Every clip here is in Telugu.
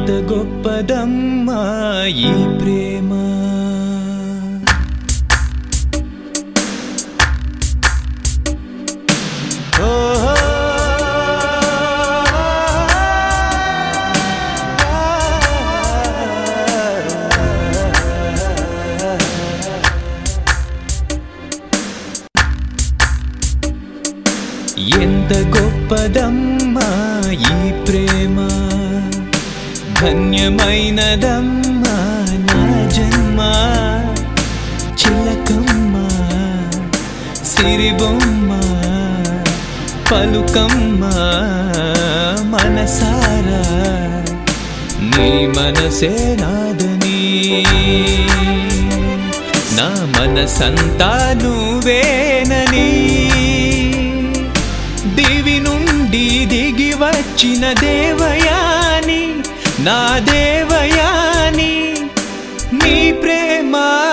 ఎంత గొప్పదమ్మా ఈ ప్రేమ ఓహో ఎంత గొప్పదమ్మా ఈ ప్రేమ ధన్యమైనదమ్మా నా జన్మ చిలకమ్మ సిరిబొమ్మ పలుకమ్మ మనసారా నీ మనసే నాదని నా మనసంతా నువ్వేనని దివి నుండి దిగి వచ్చిన దేవయాని నా దేవయాని నీ ప్రేమ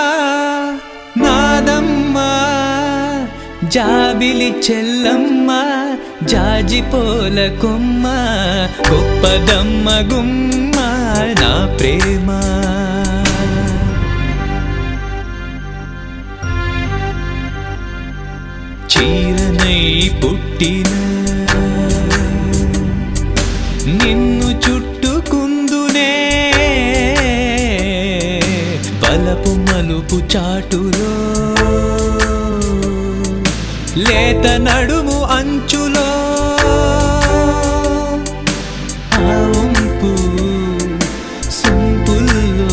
నాదమ్మా జాబిలి చెల్లమ్మ జాజి పోల కొమ్మ గొప్పదమ్మ గుమ్మ నా ప్రేమ చీరనై పుట్టిన నిన్ను చుట్టుకుందునే బలపు మలుపు చాటులో లేత నడుము అంచులో ఆ వంపు సొంపుల్లో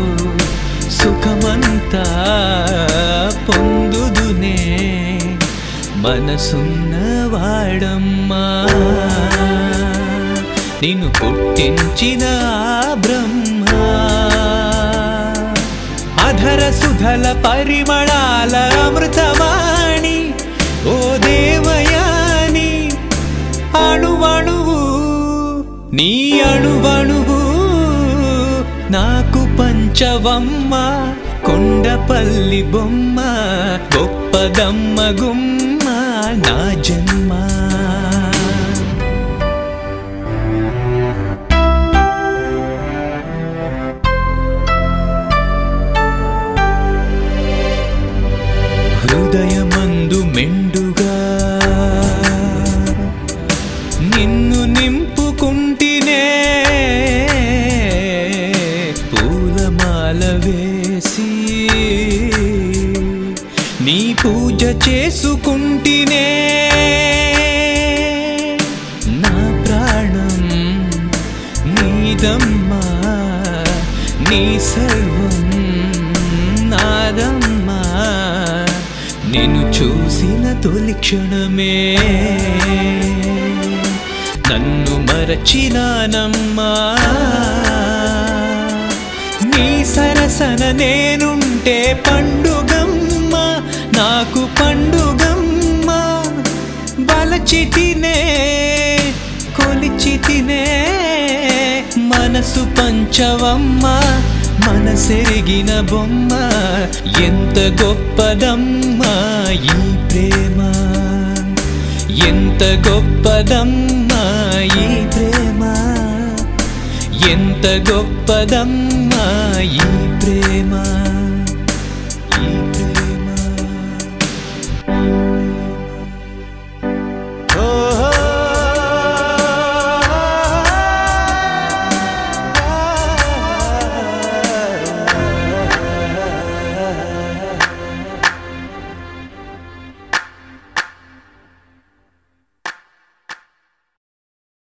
సుఖమంతా పొందుదునే మనసున్న వాడమ్మా నిన్ను పుట్టించిన ఆ బ్రహ్మ అధర సుధల పరిమళాల అమృతవాణి ఓ దేవయాని అణువణువు నీ అణువణువు నాకు పంచవమ్మ కొండపల్లి బొమ్మ గొప్పదమ్మ గుమ్మ నా జన్మ హృదయమందు మెండుగా నిన్ను నింపుకుంటినే పూలమాల వేసి నీ పూజ చేసుకుంటినే నా ప్రాణం నీదమ్మా నీ సర్వం నాదమ్మా నిన్ను చూసిన తొలి క్షణమే నన్ను మరచినానమ్మా నీ సరసన నేనుంటే పండుగమ్మ నాకు పండుగమ్మ బలచితినే కొలిచితినే మనసు పంచవమ్మ మనసెరిగిన బొమ్మ ఎంత గొప్పదమ్మా ఈ ప్రేమ ఎంత గొప్పదమ్మా ఈ ప్రేమ ఎంత గొప్పదమ్మా ఈ ప్రేమ